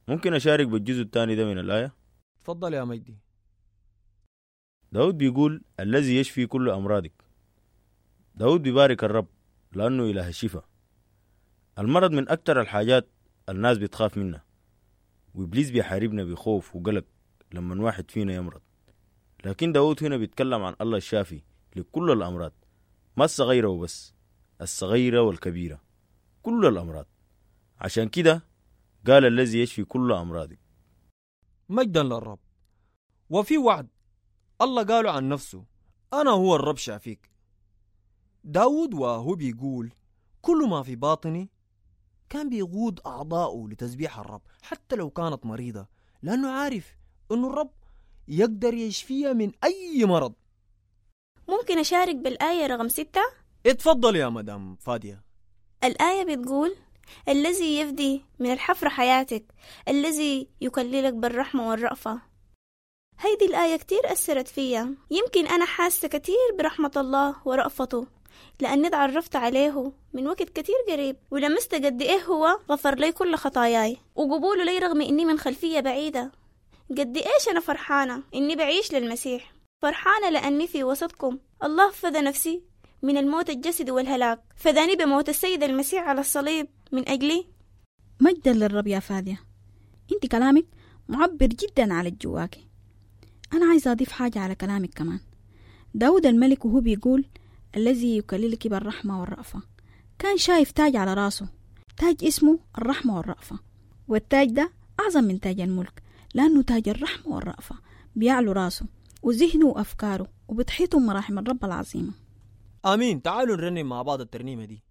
ممكن أشارك بالجزء الثاني ده من الآية تفضل يا مجدي داود بيقول الذي يشفي كل أمراضك داود بيبارك الرب لأنه إله الشفاء المرض من أكتر الحاجات الناس بتخاف منها وإبليس بيحاربنا بخوف وقلق لما واحد فينا يمرض لكن داود هنا بيتكلم عن الله الشافي لكل الأمراض ما الصغيرة وبس الصغيرة والكبيرة كل الأمراض عشان كده قال الذي يشفي كل أمراضك مجدا للرب وفي وعد الله قاله عن نفسه أنا هو الرب شافيك داود وهو بيقول كل ما في باطني كان بيقود أعضاؤه لتسبيح الرب حتى لو كانت مريضة لأنه عارف أنه الرب يقدر يشفيها من أي مرض ممكن أشارك بالآية رقم ستة اتفضل يا مدام فادية الآية بتقول الذي يفدي من الحفرة حياتك الذي يكللك بالرحمة والرأفة هيدي الآية كتير أثرت فيا يمكن أنا حاسة كتير برحمة الله ورأفته لأني تعرفت عليه من وقت كتير قريب ولمست قد إيه هو غفر لي كل خطاياي وقبوله لي رغم إني من خلفية بعيدة قد إيش أنا فرحانة إني بعيش للمسيح فرحانة لأني في وسطكم الله فدى نفسي من الموت الجسدي والهلاك فداني بموت السيد المسيح على الصليب من أجلي مجدا للرب يا فادية انت كلامك معبر جدا على جواكي أنا عايزة أضيف حاجة على كلامك كمان داود الملك وهو بيقول الذي يكللك بالرحمة والرأفة كان شايف تاج على راسه تاج اسمه الرحمة والرأفة والتاج ده أعظم من تاج الملك لأنه تاج الرحمة والرأفة بيعلو راسه وذهنه وأفكاره وبتحيطه مراحم الرب العظيمة آمين تعالوا نرنم مع بعض الترنيمة دي